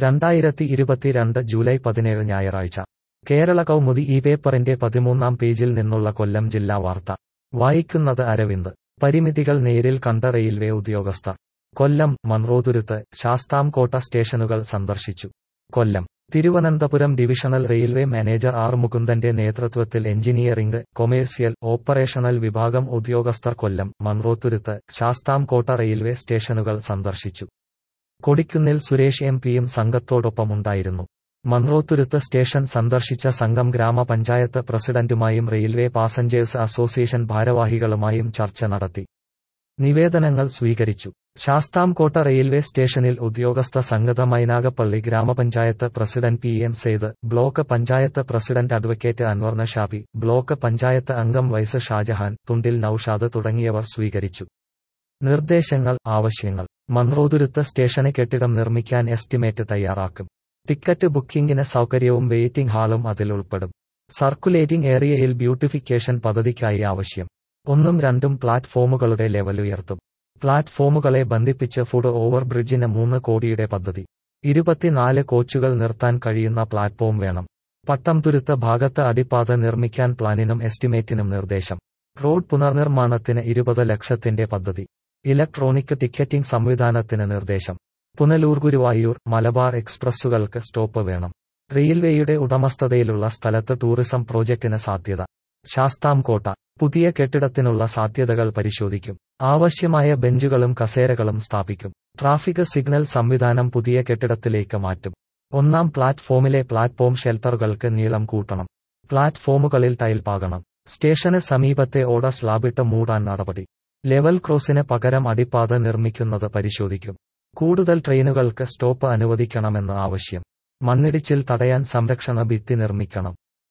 രണ്ടായിരത്തി ഇരുപത്തിരണ്ട് ജൂലൈ പതിനേഴ് ഞായറാഴ്ച കേരള കൗമുദി ഈ പേപ്പറിന്റെ പതിമൂന്നാം പേജിൽ നിന്നുള്ള കൊല്ലം ജില്ലാ വാർത്ത വായിക്കുന്നത് അരവിന്ദ് പരിമിതികൾ നേരിൽ കണ്ട റെയിൽവേ ഉദ്യോഗസ്ഥർ കൊല്ലം മൺറോതുരുത്ത് ശാസ്താംകോട്ട സ്റ്റേഷനുകൾ സന്ദർശിച്ചു Kollam Thiruvananthapuram divisional railway manager R മുകുന്ദന്റെ നേതൃത്വത്തിൽ എഞ്ചിനീയറിംഗ് കൊമേഴ്സ്യൽ ഓപ്പറേഷണൽ വിഭാഗം ഉദ്യോഗസ്ഥർ കൊല്ലം മൺറോത്തുരുത്ത് ശാസ്താംകോട്ട റെയിൽവേ സ്റ്റേഷനുകൾ സന്ദർശിച്ചു കൊടിക്കുന്നിൽ സുരേഷ് എം പിയും സംഘത്തോടൊപ്പമുണ്ടായിരുന്നു മൺറോത്തുരുത്ത് സ്റ്റേഷൻ സന്ദർശിച്ച സംഘം ഗ്രാമപഞ്ചായത്ത് പ്രസിഡന്റുമായും റെയിൽവേ പാസഞ്ചേഴ്സ് അസോസിയേഷൻ ഭാരവാഹികളുമായും ചർച്ച നടത്തി നിവേദനങ്ങൾ സ്വീകരിച്ചു ശാസ്താംകോട്ട റെയിൽവേ സ്റ്റേഷനിൽ ഉദ്യോഗസ്ഥ സംഗത മൈനാഗപ്പള്ളി ഗ്രാമപഞ്ചായത്ത് president P M Sayed block panchayat president advocate Anwar Nashabi block panchayat അംഗം വൈസ് ഷാജഹാൻ തുണ്ടിൽ നൌഷാദ് തുടങ്ങിയവർ സ്വീകരിച്ചു നിർദ്ദേശങ്ങൾ ആവശ്യങ്ങൾ മൺറോതുരുത്ത് സ്റ്റേഷന് കെട്ടിടം നിർമ്മിക്കാൻ എസ്റ്റിമേറ്റ് തയ്യാറാക്കും ടിക്കറ്റ് ബുക്കിംഗിന് സൗകര്യവും വെയിറ്റിംഗ് ഹാളും അതിൽ ഉൾപ്പെടും സർക്കുലേറ്റിംഗ് ഏരിയയിൽ ബ്യൂട്ടിഫിക്കേഷൻ പദ്ധതിക്കായി ആവശ്യം ഒന്നും രണ്ടും പ്ലാറ്റ്ഫോമുകളുടെ ലെവൽ ഉയർത്തും പ്ലാറ്റ്ഫോമുകളെ ബന്ധിപ്പിച്ച് ഫുഡ് ഓവർ ബ്രിഡ്ജിന് മൂന്ന് കോടിയുടെ പദ്ധതി ഇരുപത്തിനാല് കോച്ചുകൾ നിർത്താൻ കഴിയുന്ന പ്ലാറ്റ്ഫോം വേണം പട്ടംതുരുത്ത് ഭാഗത്ത് അടിപ്പാത നിർമ്മിക്കാൻ പ്ലാനിനും എസ്റ്റിമേറ്റിനും നിർദ്ദേശം റോഡ് പുനർനിർമ്മാണത്തിന് ഇരുപത് ലക്ഷത്തിന്റെ പദ്ധതി ഇലക്ട്രോണിക് ടിക്കറ്റിംഗ് സംവിധാനത്തിന് നിർദ്ദേശം പുനലൂർ ഗുരുവായൂർ മലബാർ എക്സ്പ്രസ്സുകൾക്ക് സ്റ്റോപ്പ് വേണം റെയിൽവേയുടെ ഉടമസ്ഥതയിലുള്ള സ്ഥലത്ത് ടൂറിസം പ്രോജക്ടിന് സാധ്യത ശാസ്താംകോട്ട പുതിയ കെട്ടിടത്തിനുള്ള സാധ്യതകൾ പരിശോധിക്കും ആവശ്യമായ ബെഞ്ചുകളും കസേരകളും സ്ഥാപിക്കും ട്രാഫിക് സിഗ്നൽ സംവിധാനം പുതിയ കെട്ടിടത്തിലേക്ക് മാറ്റും ഒന്നാം പ്ലാറ്റ്ഫോമിലെ പ്ലാറ്റ്ഫോം ഷെൽട്ടറുകൾക്ക് നീളം കൂട്ടണം പ്ലാറ്റ്ഫോമുകളിൽ ടൈൽ പാകണം സ്റ്റേഷന് സമീപത്തെ ഓട സ്ലാബിട്ട് മൂടാൻ നടപടി ലെവൽ ക്രോസിന് പകരം അടിപ്പാത നിർമ്മിക്കുന്നത് പരിശോധിക്കും കൂടുതൽ ട്രെയിനുകൾക്ക് സ്റ്റോപ്പ് അനുവദിക്കണമെന്ന് ആവശ്യം മണ്ണിടിച്ചിൽ തടയാൻ സംരക്ഷണ ഭിത്തി നിർമ്മിക്കണം